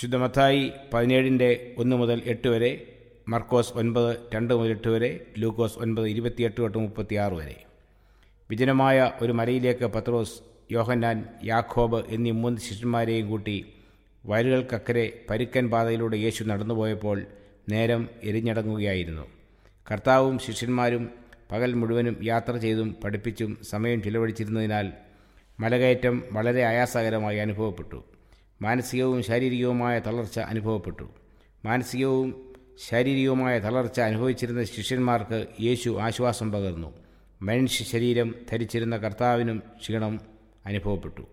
വിശുദ്ധ മത്തായി പതിനേഴിൻ്റെ ഒന്ന് മുതൽ എട്ട് വരെ മർക്കോസ് ഒൻപത് രണ്ട് മുതൽ എട്ട് വരെ ലൂക്കോസ് ഒൻപത് ഇരുപത്തിയെട്ട് തൊട്ട് മുപ്പത്തിയാറ് വരെ വിജനമായ ഒരു മലയിലേക്ക് പത്രോസ് യോഹന്നാൻ യാക്കോബ് എന്നീ മൂന്ന് ശിഷ്യന്മാരെയും കൂട്ടി വയലുകൾക്കക്കരെ പരുക്കൻ പാതയിലൂടെ യേശു നടന്നുപോയപ്പോൾ നേരം എരിഞ്ഞടങ്ങുകയായിരുന്നു കർത്താവും ശിഷ്യന്മാരും പകൽ മുഴുവനും യാത്ര ചെയ്തും പഠിപ്പിച്ചും സമയം ചിലവഴിച്ചിരുന്നതിനാൽ മലകയറ്റം വളരെ ആയാസകരമായി അനുഭവപ്പെട്ടു മാനസികവും ശാരീരികവുമായ തളർച്ച അനുഭവപ്പെട്ടു മാനസികവും ശാരീരികവുമായ തളർച്ച അനുഭവിച്ചിരുന്ന ശിഷ്യന്മാർക്ക് യേശു ആശ്വാസം പകർന്നു മനുഷ്യ ശരീരം ധരിച്ചിരുന്ന കർത്താവിനും ക്ഷീണം അനുഭവപ്പെട്ടു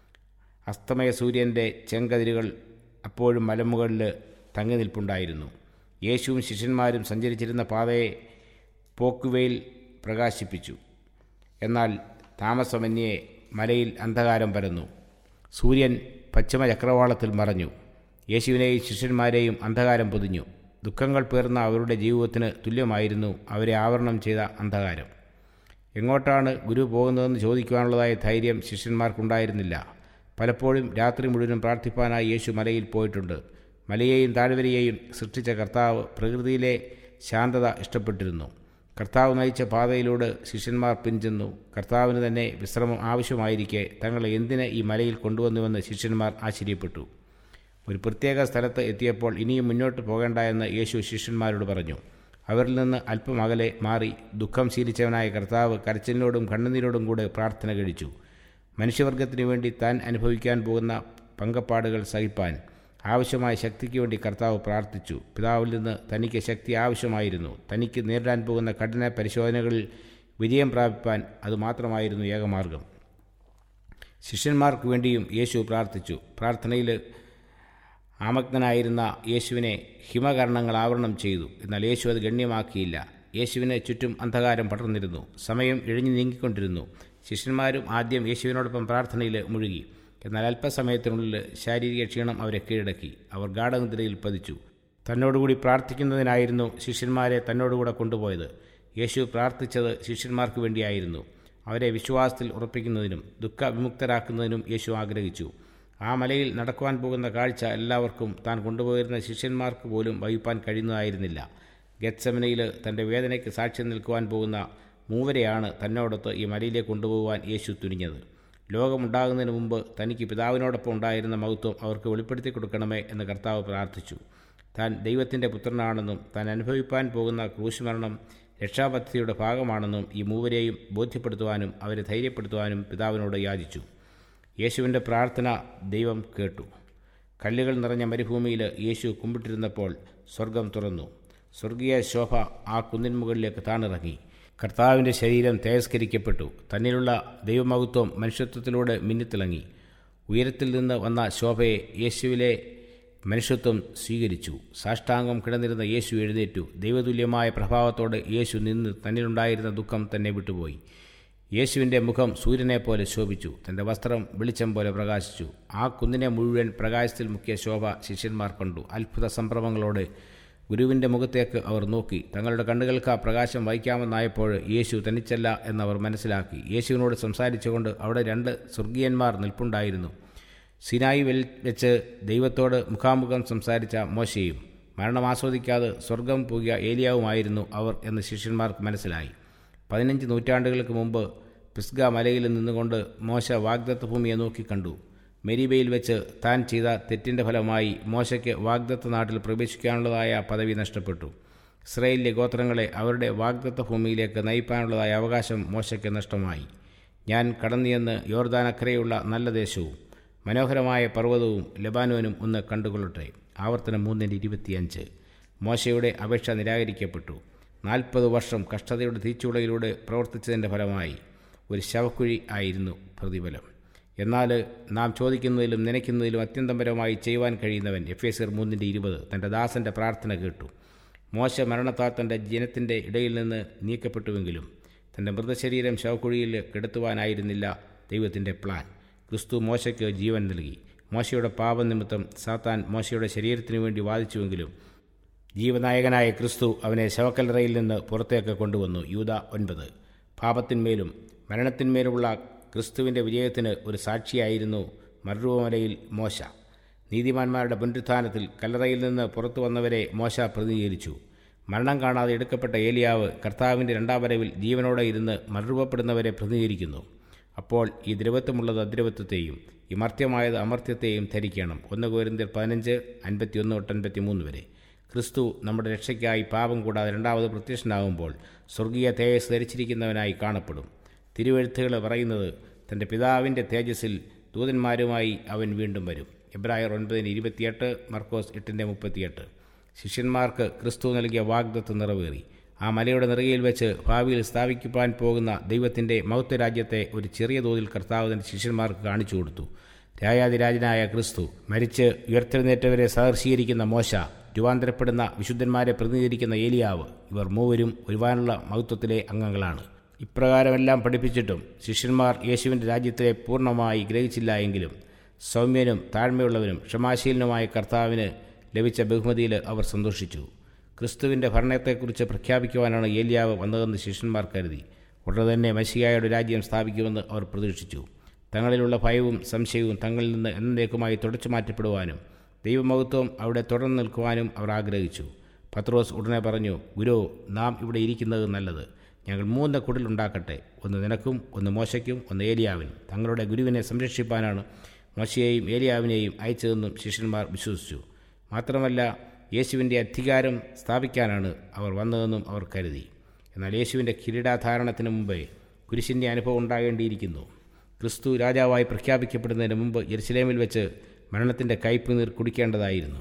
അസ്തമയ സൂര്യൻ്റെ ചെങ്കതിരുകൾ അപ്പോഴും മലമുകളിൽ തങ്ങി നിൽപ്പുണ്ടായിരുന്നു യേശുവും ശിഷ്യന്മാരും സഞ്ചരിച്ചിരുന്ന പാതയെ പോക്കുവെയിൽ പ്രകാശിപ്പിച്ചു എന്നാൽ താമസമന്യേ മലയിൽ അന്ധകാരം പരന്നു സൂര്യൻ പശ്ചിമ ചക്രവാളത്തിൽ മറഞ്ഞു യേശുവിനെയും ശിഷ്യന്മാരെയും അന്ധകാരം പൊതിഞ്ഞു ദുഃഖങ്ങൾ പേർന്ന അവരുടെ ജീവിതത്തിന് തുല്യമായിരുന്നു അവരെ ആവരണം ചെയ്ത അന്ധകാരം എങ്ങോട്ടാണ് ഗുരു പോകുന്നതെന്ന് ചോദിക്കുവാനുള്ളതായ ധൈര്യം ശിഷ്യന്മാർക്കുണ്ടായിരുന്നില്ല പലപ്പോഴും രാത്രി മുഴുവനും പ്രാർത്ഥിപ്പാനായി യേശു മലയിൽ പോയിട്ടുണ്ട് മലയെയും താഴ്വരയെയും സൃഷ്ടിച്ച കർത്താവ് പ്രകൃതിയിലെ ശാന്തത ഇഷ്ടപ്പെട്ടിരുന്നു കർത്താവ് നയിച്ച പാതയിലൂടെ ശിഷ്യന്മാർ പിൻചെന്നു കർത്താവിന് തന്നെ വിശ്രമം ആവശ്യമായിരിക്കെ തങ്ങളെ എന്തിന് ഈ മലയിൽ കൊണ്ടുവന്നുവെന്ന് ശിഷ്യന്മാർ ആശ്ചര്യപ്പെട്ടു ഒരു പ്രത്യേക സ്ഥലത്ത് എത്തിയപ്പോൾ ഇനിയും മുന്നോട്ട് പോകേണ്ട എന്ന് യേശു ശിഷ്യന്മാരോട് പറഞ്ഞു അവരിൽ നിന്ന് അല്പം അകലെ മാറി ദുഃഖം ശീലിച്ചവനായ കർത്താവ് കരച്ചിലിനോടും കണ്ണുനീരോടും കൂടെ പ്രാർത്ഥന കഴിച്ചു മനുഷ്യവർഗത്തിനു വേണ്ടി താൻ അനുഭവിക്കാൻ പോകുന്ന പങ്കപ്പാടുകൾ സഹിപ്പാൻ ആവശ്യമായ ശക്തിക്ക് വേണ്ടി കർത്താവ് പ്രാർത്ഥിച്ചു പിതാവിൽ നിന്ന് തനിക്ക് ശക്തി ആവശ്യമായിരുന്നു തനിക്ക് നേരിടാൻ പോകുന്ന കഠിന പരിശോധനകളിൽ വിജയം പ്രാപിപ്പാൻ അതുമാത്രമായിരുന്നു ഏകമാർഗം ശിഷ്യന്മാർക്ക് വേണ്ടിയും യേശു പ്രാർത്ഥിച്ചു പ്രാർത്ഥനയിൽ ആമഗ്നനായിരുന്ന യേശുവിനെ ഹിമകരണങ്ങൾ ആവരണം ചെയ്തു എന്നാൽ യേശു അത് ഗണ്യമാക്കിയില്ല യേശുവിനെ ചുറ്റും അന്ധകാരം പടർന്നിരുന്നു സമയം ഇഴഞ്ഞു നീങ്ങിക്കൊണ്ടിരുന്നു ശിഷ്യന്മാരും ആദ്യം യേശുവിനോടൊപ്പം പ്രാർത്ഥനയിൽ മുഴുകി എന്നാൽ അല്പസമയത്തിനുള്ളിൽ ശാരീരിക ക്ഷീണം അവരെ കീഴടക്കി അവർ ഗാഠനിദ്രയിൽ പതിച്ചു തന്നോടുകൂടി പ്രാർത്ഥിക്കുന്നതിനായിരുന്നു ശിഷ്യന്മാരെ തന്നോടുകൂടെ കൊണ്ടുപോയത് യേശു പ്രാർത്ഥിച്ചത് ശിഷ്യന്മാർക്ക് വേണ്ടിയായിരുന്നു അവരെ വിശ്വാസത്തിൽ ഉറപ്പിക്കുന്നതിനും ദുഃഖവിമുക്തരാക്കുന്നതിനും യേശു ആഗ്രഹിച്ചു ആ മലയിൽ നടക്കുവാൻ പോകുന്ന കാഴ്ച എല്ലാവർക്കും താൻ കൊണ്ടുപോയിരുന്ന ശിഷ്യന്മാർക്ക് പോലും വഹിപ്പാൻ കഴിയുന്നതായിരുന്നില്ല ഗത്സമനയിൽ തൻ്റെ വേദനയ്ക്ക് സാക്ഷ്യം നിൽക്കുവാൻ പോകുന്ന മൂവരെയാണ് തന്നോടൊത്ത് ഈ മലയിലേക്ക് കൊണ്ടുപോകുവാൻ യേശു തുനിഞ്ഞത് ലോകമുണ്ടാകുന്നതിന് മുമ്പ് തനിക്ക് പിതാവിനോടൊപ്പം ഉണ്ടായിരുന്ന മഹത്വം അവർക്ക് വെളിപ്പെടുത്തി കൊടുക്കണമേ എന്ന് കർത്താവ് പ്രാർത്ഥിച്ചു താൻ ദൈവത്തിൻ്റെ പുത്രനാണെന്നും താൻ അനുഭവിപ്പാൻ പോകുന്ന ക്രൂശുമരണം രക്ഷാപദ്ധതിയുടെ ഭാഗമാണെന്നും ഈ മൂവരെയും ബോധ്യപ്പെടുത്തുവാനും അവരെ ധൈര്യപ്പെടുത്തുവാനും പിതാവിനോട് യാചിച്ചു യേശുവിൻ്റെ പ്രാർത്ഥന ദൈവം കേട്ടു കല്ലുകൾ നിറഞ്ഞ മരുഭൂമിയിൽ യേശു കുമ്പിട്ടിരുന്നപ്പോൾ സ്വർഗം തുറന്നു സ്വർഗീയ ശോഭ ആ കുന്നിൻ മുകളിലേക്ക് താണിറങ്ങി കർത്താവിൻ്റെ ശരീരം തേജസ്കരിക്കപ്പെട്ടു തന്നിലുള്ള ദൈവമഹത്വം മനുഷ്യത്വത്തിലൂടെ മിന്നിത്തിളങ്ങി ഉയരത്തിൽ നിന്ന് വന്ന ശോഭയെ യേശുവിലെ മനുഷ്യത്വം സ്വീകരിച്ചു സാഷ്ടാംഗം കിടന്നിരുന്ന യേശു എഴുന്നേറ്റു ദൈവതുല്യമായ പ്രഭാവത്തോടെ യേശു നിന്ന് തന്നിലുണ്ടായിരുന്ന ദുഃഖം തന്നെ വിട്ടുപോയി യേശുവിൻ്റെ മുഖം സൂര്യനെ പോലെ ശോഭിച്ചു തൻ്റെ വസ്ത്രം വെളിച്ചം പോലെ പ്രകാശിച്ചു ആ കുന്നിനെ മുഴുവൻ പ്രകാശത്തിൽ മുക്കിയ ശോഭ ശിഷ്യന്മാർ കണ്ടു അത്ഭുത സംഭ്രമങ്ങളോടെ ഗുരുവിൻ്റെ മുഖത്തേക്ക് അവർ നോക്കി തങ്ങളുടെ കണ്ണുകൾക്ക് ആ പ്രകാശം വഹിക്കാമെന്നായപ്പോൾ യേശു തനിച്ചല്ല എന്നവർ മനസ്സിലാക്കി യേശുവിനോട് സംസാരിച്ചുകൊണ്ട് അവിടെ രണ്ട് സ്വർഗീയന്മാർ നിൽപ്പുണ്ടായിരുന്നു സിനായി വെച്ച് ദൈവത്തോട് മുഖാമുഖം സംസാരിച്ച മോശയും മരണം ആസ്വദിക്കാതെ സ്വർഗം പൂകിയ ഏലിയാവുമായിരുന്നു അവർ എന്ന് ശിഷ്യന്മാർക്ക് മനസ്സിലായി പതിനഞ്ച് നൂറ്റാണ്ടുകൾക്ക് മുമ്പ് പിസ്ഗ മലയിൽ നിന്നുകൊണ്ട് മോശ വാഗ്ദത്ത ഭൂമിയെ നോക്കി കണ്ടു മെരിബയിൽ വെച്ച് താൻ ചെയ്ത തെറ്റിൻ്റെ ഫലമായി മോശയ്ക്ക് വാഗ്ദത്ത നാട്ടിൽ പ്രവേശിക്കാനുള്ളതായ പദവി നഷ്ടപ്പെട്ടു ഇസ്രയേലിലെ ഗോത്രങ്ങളെ അവരുടെ വാഗ്ദത്ത ഭൂമിയിലേക്ക് നയിപ്പാനുള്ളതായ അവകാശം മോശയ്ക്ക് നഷ്ടമായി ഞാൻ കടന്നുചെന്ന് യോർദാനക്കരയുള്ള നല്ല ദേശവും മനോഹരമായ പർവ്വതവും ലബാനോനും ഒന്ന് കണ്ടുകൊള്ളട്ടെ ആവർത്തനം മൂന്നിൻ്റെ ഇരുപത്തിയഞ്ച് മോശയുടെ അപേക്ഷ നിരാകരിക്കപ്പെട്ടു നാൽപ്പത് വർഷം കഷ്ടതയുടെ തീച്ചുളയിലൂടെ പ്രവർത്തിച്ചതിൻ്റെ ഫലമായി ഒരു ശവക്കുഴി ആയിരുന്നു പ്രതിഫലം എന്നാൽ നാം ചോദിക്കുന്നതിലും നനയ്ക്കുന്നതിലും അത്യന്തപരമായി ചെയ്യുവാൻ കഴിയുന്നവൻ എഫ് എസ് മൂന്നിൻ്റെ ഇരുപത് തൻ്റെ ദാസൻ്റെ പ്രാർത്ഥന കേട്ടു മോശ മരണത്താൽ തൻ്റെ ജനത്തിൻ്റെ ഇടയിൽ നിന്ന് നീക്കപ്പെട്ടുവെങ്കിലും തൻ്റെ മൃതശരീരം ശവക്കുഴിയിൽ കെടുത്തുവാനായിരുന്നില്ല ദൈവത്തിൻ്റെ പ്ലാൻ ക്രിസ്തു മോശയ്ക്ക് ജീവൻ നൽകി മോശയുടെ പാപനിമിത്തം സാത്താൻ മോശയുടെ ശരീരത്തിനു വേണ്ടി വാദിച്ചുവെങ്കിലും ജീവനായകനായ ക്രിസ്തു അവനെ ശവക്കല്ലറയിൽ നിന്ന് പുറത്തേക്ക് കൊണ്ടുവന്നു യൂത ഒൻപത് പാപത്തിന്മേലും മരണത്തിന്മേലുമുള്ള ക്രിസ്തുവിൻ്റെ വിജയത്തിന് ഒരു സാക്ഷിയായിരുന്നു മരുഭൂമലയിൽ മോശ നീതിമാന്മാരുടെ പുനരുത്ഥാനത്തിൽ കല്ലറയിൽ നിന്ന് പുറത്തു വന്നവരെ മോശ പ്രതിനിധീകരിച്ചു മരണം കാണാതെ എടുക്കപ്പെട്ട ഏലിയാവ് കർത്താവിൻ്റെ രണ്ടാം വരവിൽ ജീവനോടെ ഇരുന്ന് മറുരൂപപ്പെടുന്നവരെ പ്രതിനിധീകരിക്കുന്നു അപ്പോൾ ഈ ദ്രവത്വമുള്ളത് അദ്രവത്വത്തെയും ഈ മർത്യമായത് അമർത്യത്തെയും ധരിക്കണം ഒന്ന് കോരിന്തിർ പതിനഞ്ച് അൻപത്തിയൊന്ന് തൊട്ട് അൻപത്തിമൂന്ന് വരെ ക്രിസ്തു നമ്മുടെ രക്ഷയ്ക്കായി പാപം കൂടാതെ രണ്ടാമത് പ്രത്യക്ഷനാകുമ്പോൾ സ്വർഗീയ തേജസ് ധരിച്ചിരിക്കുന്നവനായി കാണപ്പെടും തിരുവെഴുത്തുകൾ പറയുന്നത് തൻ്റെ പിതാവിൻ്റെ തേജസ്സിൽ ദൂതന്മാരുമായി അവൻ വീണ്ടും വരും എബ്രായർ ഒൻപതിന് ഇരുപത്തിയെട്ട് മർക്കോസ് എട്ടിൻ്റെ മുപ്പത്തിയെട്ട് ശിഷ്യന്മാർക്ക് ക്രിസ്തു നൽകിയ വാഗ്ദത്ത് നിറവേറി ആ മലയുടെ നിറകയിൽ വെച്ച് ഭാവിയിൽ സ്ഥാപിക്കുവാൻ പോകുന്ന ദൈവത്തിൻ്റെ മൗത്വരാജ്യത്തെ ഒരു ചെറിയ തോതിൽ കർത്താവ് തൻ്റെ ശിഷ്യന്മാർക്ക് കാണിച്ചു കൊടുത്തു രായാതിരാജനായ ക്രിസ്തു മരിച്ച് ഉയർത്തെഴുന്നേറ്റവരെ സഹർശീകരിക്കുന്ന മോശ രൂപാന്തരപ്പെടുന്ന വിശുദ്ധന്മാരെ പ്രതിനിധീകരിക്കുന്ന ഏലിയാവ് ഇവർ മൂവരും ഒരുവാനുള്ള മഹത്വത്തിലെ അംഗങ്ങളാണ് ഇപ്രകാരമെല്ലാം പഠിപ്പിച്ചിട്ടും ശിഷ്യന്മാർ യേശുവിൻ്റെ രാജ്യത്തെ പൂർണ്ണമായി ഗ്രഹിച്ചില്ല എങ്കിലും സൗമ്യനും താഴ്മയുള്ളവനും ക്ഷമാശീലനുമായ കർത്താവിന് ലഭിച്ച ബഹുമതിയിൽ അവർ സന്തോഷിച്ചു ക്രിസ്തുവിൻ്റെ ഭരണത്തെക്കുറിച്ച് പ്രഖ്യാപിക്കുവാനാണ് ഏലിയാവ് വന്നതെന്ന് ശിഷ്യന്മാർ കരുതി ഉടനെ തന്നെ മഷിയായുടെ രാജ്യം സ്ഥാപിക്കുമെന്ന് അവർ പ്രതീക്ഷിച്ചു തങ്ങളിലുള്ള ഭയവും സംശയവും തങ്ങളിൽ നിന്ന് എന്നേക്കുമായി തുടച്ചു മാറ്റപ്പെടുവാനും ദൈവമഹത്വം അവിടെ തുടർന്ന് നിൽക്കുവാനും അവർ ആഗ്രഹിച്ചു പത്രോസ് ഉടനെ പറഞ്ഞു ഗുരു നാം ഇവിടെ ഇരിക്കുന്നത് നല്ലത് ഞങ്ങൾ മൂന്ന് കുടിലുണ്ടാക്കട്ടെ ഒന്ന് നിനക്കും ഒന്ന് മോശയ്ക്കും ഒന്ന് ഏലിയാവിനും തങ്ങളുടെ ഗുരുവിനെ സംരക്ഷിപ്പാനാണ് മോശയെയും ഏലിയാവിനെയും അയച്ചതെന്നും ശിഷ്യന്മാർ വിശ്വസിച്ചു മാത്രമല്ല യേശുവിൻ്റെ അധികാരം സ്ഥാപിക്കാനാണ് അവർ വന്നതെന്നും അവർ കരുതി എന്നാൽ യേശുവിൻ്റെ കിരീടാധാരണത്തിന് മുമ്പേ കുരിശിൻ്റെ അനുഭവം ഉണ്ടാകേണ്ടിയിരിക്കുന്നു ക്രിസ്തു രാജാവായി പ്രഖ്യാപിക്കപ്പെടുന്നതിന് മുമ്പ് യെരുസലേമിൽ വെച്ച് മരണത്തിൻ്റെ കയ്പ് നീർ കുടിക്കേണ്ടതായിരുന്നു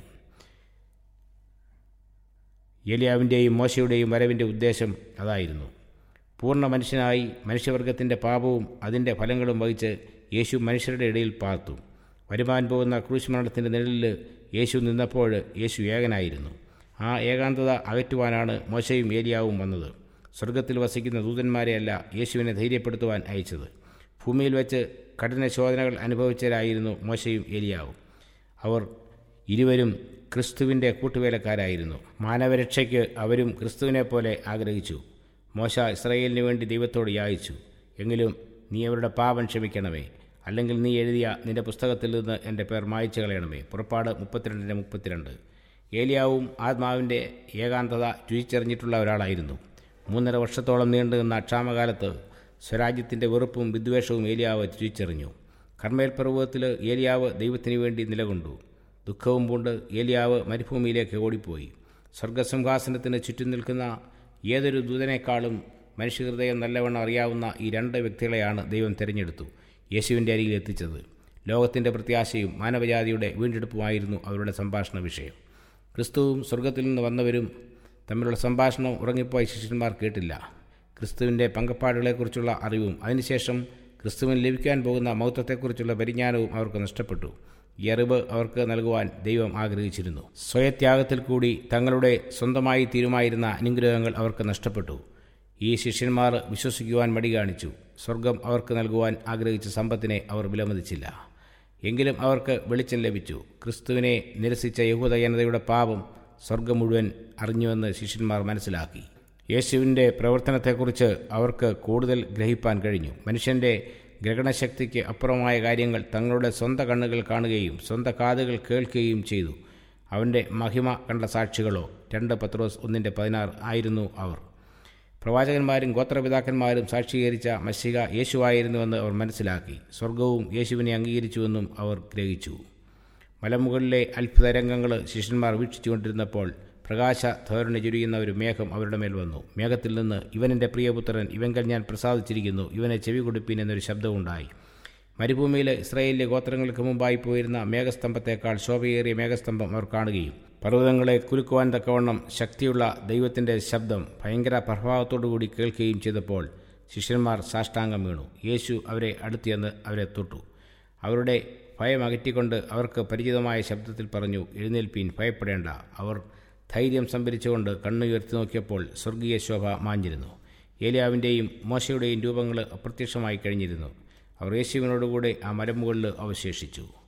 ഏലിയാവിൻ്റെയും മോശയുടെയും വരവിൻ്റെ ഉദ്ദേശം അതായിരുന്നു പൂർണ്ണ മനുഷ്യനായി മനുഷ്യവർഗത്തിൻ്റെ പാപവും അതിൻ്റെ ഫലങ്ങളും വഹിച്ച് യേശു മനുഷ്യരുടെ ഇടയിൽ പാർത്തു വരുമാൻ പോകുന്ന ക്രൂശ് മരണത്തിൻ്റെ നിഴലിൽ യേശു നിന്നപ്പോൾ യേശു ഏകനായിരുന്നു ആ ഏകാന്തത അകറ്റുവാനാണ് മോശയും ഏലിയാവും വന്നത് സ്വർഗത്തിൽ വസിക്കുന്ന ദൂതന്മാരെയല്ല യേശുവിനെ ധൈര്യപ്പെടുത്തുവാൻ അയച്ചത് ഭൂമിയിൽ വെച്ച് കഠിന ശോധനകൾ അനുഭവിച്ചവരായിരുന്നു മോശയും ഏലിയാവും അവർ ഇരുവരും ക്രിസ്തുവിൻ്റെ കൂട്ടുവേലക്കാരായിരുന്നു മാനവരക്ഷയ്ക്ക് അവരും ക്രിസ്തുവിനെ പോലെ ആഗ്രഹിച്ചു മോശ ഇസ്രയേലിന് വേണ്ടി ദൈവത്തോട് യാചിച്ചു എങ്കിലും നീ അവരുടെ പാപം ക്ഷമിക്കണമേ അല്ലെങ്കിൽ നീ എഴുതിയ നിന്റെ പുസ്തകത്തിൽ നിന്ന് എൻ്റെ പേർ മായ്ച്ചു കളയണമേ പുറപ്പാട് മുപ്പത്തിരണ്ടിൻ്റെ മുപ്പത്തിരണ്ട് ഏലിയാവും ആത്മാവിൻ്റെ ഏകാന്തത രുചിച്ചെറിഞ്ഞിട്ടുള്ള ഒരാളായിരുന്നു മൂന്നര വർഷത്തോളം നീണ്ടു നിന്ന ക്ഷാമകാലത്ത് സ്വരാജ്യത്തിൻ്റെ വെറുപ്പും വിദ്വേഷവും ഏലിയാവ് രുചിച്ചെറിഞ്ഞു കർമ്മേൽ പർവ്വതത്തിൽ ഏലിയാവ് ദൈവത്തിനു വേണ്ടി നിലകൊണ്ടു ദുഃഖവും പൂണ്ട് ഏലിയാവ് മരുഭൂമിയിലേക്ക് ഓടിപ്പോയി സ്വർഗസിംഹാസനത്തിന് ചുറ്റും നിൽക്കുന്ന ഏതൊരു ദൂതനേക്കാളും മനുഷ്യഹൃദയം നല്ലവണ്ണം അറിയാവുന്ന ഈ രണ്ട് വ്യക്തികളെയാണ് ദൈവം തിരഞ്ഞെടുത്തു യേശുവിൻ്റെ അരികിൽ എത്തിച്ചത് ലോകത്തിൻ്റെ പ്രത്യാശയും മാനവജാതിയുടെ വീണ്ടെടുപ്പുമായിരുന്നു അവരുടെ സംഭാഷണ വിഷയം ക്രിസ്തുവും സ്വർഗത്തിൽ നിന്ന് വന്നവരും തമ്മിലുള്ള സംഭാഷണം ഉറങ്ങിപ്പോയ ശിഷ്യന്മാർ കേട്ടില്ല ക്രിസ്തുവിൻ്റെ പങ്കപ്പാടുകളെക്കുറിച്ചുള്ള അറിവും അതിനുശേഷം ക്രിസ്തുവിന് ലഭിക്കാൻ പോകുന്ന മൗത്വത്തെക്കുറിച്ചുള്ള പരിജ്ഞാനവും അവർക്ക് നഷ്ടപ്പെട്ടു ഈ അറിവ് അവർക്ക് നൽകുവാൻ ദൈവം ആഗ്രഹിച്ചിരുന്നു സ്വയത്യാഗത്തിൽ കൂടി തങ്ങളുടെ സ്വന്തമായി തീരുമായിരുന്ന അനുഗ്രഹങ്ങൾ അവർക്ക് നഷ്ടപ്പെട്ടു ഈ ശിഷ്യന്മാർ വിശ്വസിക്കുവാൻ മടി കാണിച്ചു സ്വർഗം അവർക്ക് നൽകുവാൻ ആഗ്രഹിച്ച സമ്പത്തിനെ അവർ വിലമതിച്ചില്ല എങ്കിലും അവർക്ക് വെളിച്ചം ലഭിച്ചു ക്രിസ്തുവിനെ നിരസിച്ച യഹൂദ ജനതയുടെ പാപം സ്വർഗം മുഴുവൻ അറിഞ്ഞുവെന്ന് ശിഷ്യന്മാർ മനസ്സിലാക്കി യേശുവിൻ്റെ പ്രവർത്തനത്തെക്കുറിച്ച് അവർക്ക് കൂടുതൽ ഗ്രഹിപ്പാൻ കഴിഞ്ഞു മനുഷ്യൻ്റെ ഗ്രഹണശക്തിക്ക് അപ്പുറമായ കാര്യങ്ങൾ തങ്ങളുടെ സ്വന്തം കണ്ണുകൾ കാണുകയും സ്വന്തം കാതുകൾ കേൾക്കുകയും ചെയ്തു അവൻ്റെ മഹിമ കണ്ട സാക്ഷികളോ രണ്ട് പത്രോസ് ഒന്നിൻ്റെ പതിനാറ് ആയിരുന്നു അവർ പ്രവാചകന്മാരും ഗോത്രപിതാക്കന്മാരും സാക്ഷീകരിച്ച മഷിക യേശുവായിരുന്നുവെന്ന് അവർ മനസ്സിലാക്കി സ്വർഗവും യേശുവിനെ അംഗീകരിച്ചുവെന്നും അവർ ഗ്രഹിച്ചു മലമുകളിലെ അത്ഭുത രംഗങ്ങൾ ശിഷ്യന്മാർ വീക്ഷിച്ചുകൊണ്ടിരുന്നപ്പോൾ പ്രകാശ ധോരണി ചുരിയുന്ന ഒരു മേഘം അവരുടെ മേൽ വന്നു മേഘത്തിൽ നിന്ന് ഇവനെൻ്റെ പ്രിയപുത്രൻ ഇവങ്കൽ ഞാൻ പ്രസാദിച്ചിരിക്കുന്നു ഇവനെ ചെവി കൊടുപ്പീൻ എന്നൊരു ശബ്ദമുണ്ടായി മരുഭൂമിയിൽ ഇസ്രായേലിലെ ഗോത്രങ്ങൾക്ക് മുമ്പായി പോയിരുന്ന മേഘസ്തംഭത്തേക്കാൾ ശോഭയേറിയ മേഘസ്തംഭം അവർ കാണുകയും പർവ്വതങ്ങളെ കുലുക്കുവാൻ തക്കവണ്ണം ശക്തിയുള്ള ദൈവത്തിൻ്റെ ശബ്ദം ഭയങ്കര പ്രഭാവത്തോടുകൂടി കേൾക്കുകയും ചെയ്തപ്പോൾ ശിഷ്യന്മാർ സാഷ്ടാംഗം വീണു യേശു അവരെ അടുത്തിയെന്ന് അവരെ തൊട്ടു അവരുടെ ഭയം അകറ്റിക്കൊണ്ട് അവർക്ക് പരിചിതമായ ശബ്ദത്തിൽ പറഞ്ഞു എഴുന്നേൽപ്പീൻ ഭയപ്പെടേണ്ട അവർ ധൈര്യം സംഭരിച്ചുകൊണ്ട് കണ്ണുയർത്തി നോക്കിയപ്പോൾ സ്വർഗീയ ശോഭ മാഞ്ഞിരുന്നു ഏലിയാവിൻ്റെയും മോശയുടെയും രൂപങ്ങൾ അപ്രത്യക്ഷമായി കഴിഞ്ഞിരുന്നു അവർ യേശുവിനോടുകൂടെ ആ മരമുകളിൽ അവശേഷിച്ചു